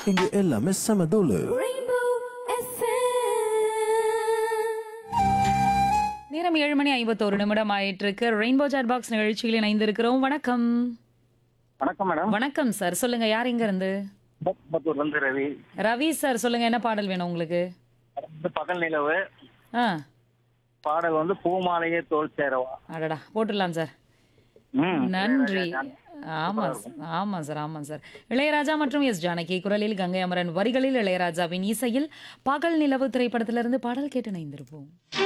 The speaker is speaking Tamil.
இங்க எல்லாமே செம தூளு Rainbow FM. நேரம் ஏழு மணி ஐம்பத்தோரு நிமிடம் ஆயிட்டு இருக்கு ரெயின்போ சாட் பாக்ஸ் நிகழ்ச்சியில் இணைந்திருக்கிறோம் வணக்கம் வணக்கம் மேடம் வணக்கம் சார் சொல்லுங்க யார் இங்க இருந்து பத்தூர்ல இருந்து ரவி ரவி சார் சொல்லுங்க என்ன பாடல் வேணும் உங்களுக்கு வந்து பகல் நிலவு ஆ பாடல் வந்து பூமாலையே தோல் சேரவா அடடா போட்டுடலாம் சார் ம். நன்றி ஆமா சார் ஆமா சார் ஆமா சார் இளையராஜா மற்றும் எஸ் ஜானகி குரலில் கங்கை அமரன் வரிகளில் இளையராஜாவின் இசையில் பகல் நிலவு திரைப்படத்திலிருந்து பாடல் கேட்டு இணைந்திருப்போம்